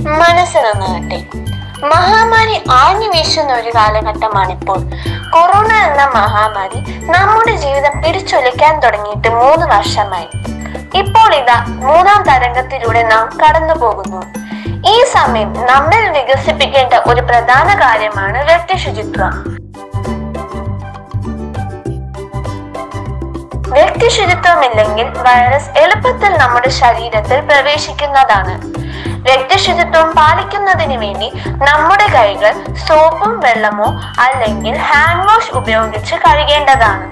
മനസ്സ് നന്നാകട്ടെ മഹാമാരി ആഞ്ഞു വീശുന്ന ഒരു കാലഘട്ടമാണിപ്പോൾ കൊറോണ എന്ന മഹാമാരി നമ്മുടെ ജീവിതം പിടിച്ചൊലിക്കാൻ തുടങ്ങിയിട്ട് മൂന്ന് വർഷമായി ഇപ്പോൾ ഇതാ മൂന്നാം തരംഗത്തിലൂടെ നാം കടന്നു പോകുന്നു ഈ സമയം നമ്മിൽ വികസിപ്പിക്കേണ്ട ഒരു പ്രധാന കാര്യമാണ് വ്യക്തി ശുചിത്വം വ്യക്തി ശുചിത്വമില്ലെങ്കിൽ വൈറസ് എളുപ്പത്തിൽ നമ്മുടെ ശരീരത്തിൽ പ്രവേശിക്കുന്നതാണ് വ്യക്തി ശുചിത്വം പാലിക്കുന്നതിന് വേണ്ടി നമ്മുടെ കൈകൾ സോപ്പും വെള്ളമോ അല്ലെങ്കിൽ ഹാൻഡ് വാഷ് ഉപയോഗിച്ച് കഴുകേണ്ടതാണ്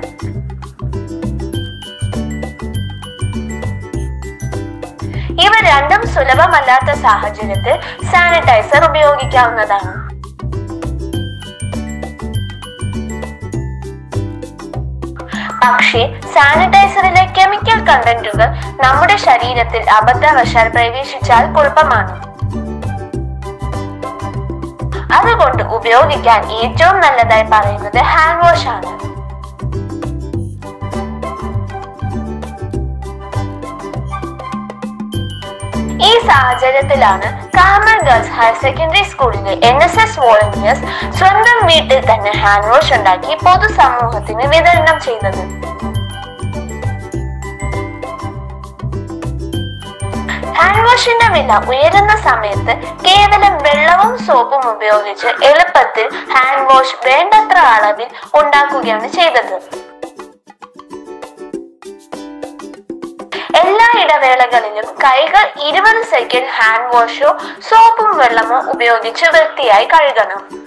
ഇവ രണ്ടും സുലഭമല്ലാത്ത സാഹചര്യത്തിൽ സാനിറ്റൈസർ ഉപയോഗിക്കാവുന്നതാണ് പക്ഷേ സാനിറ്റൈസറിലെ കെമിക്കൽ കണ്ടന്റുകൾ നമ്മുടെ ശരീരത്തിൽ അബദ്ധവശാൽ പ്രവേശിച്ചാൽ കുഴപ്പമാണ് അതുകൊണ്ട് ഉപയോഗിക്കാൻ ഏറ്റവും നല്ലതായി പറയുന്നത് ഹാൻഡ് വാഷ് ആണ് ഈ സാഹചര്യത്തിലാണ് കാമൽ ഗേൾസ് ഹയർ സെക്കൻഡറി സ്കൂളിലെ എൻ എസ് എസ് വോളണ്ടിയേഴ്സ് സ്വന്തം വീട്ടിൽ തന്നെ ഹാൻഡ് വാഷ് ഉണ്ടാക്കി പൊതുസമൂഹത്തിന് വിതരണം ചെയ്തത് ഹാൻഡ് വാഷിന്റെ വില ഉയരുന്ന സമയത്ത് കേവലം വെള്ളവും സോപ്പും ഉപയോഗിച്ച് എളുപ്പത്തിൽ ഹാൻഡ് വാഷ് വേണ്ടത്ര അളവിൽ ഉണ്ടാക്കുകയാണ് ചെയ്തത് എല്ലാ ഇടവേളകളിലും കൈകൾ ഇരുപത് സെക്കൻഡ് ഹാൻഡ് വാഷോ സോപ്പും വെള്ളമോ ഉപയോഗിച്ച് വൃത്തിയായി കഴുകണം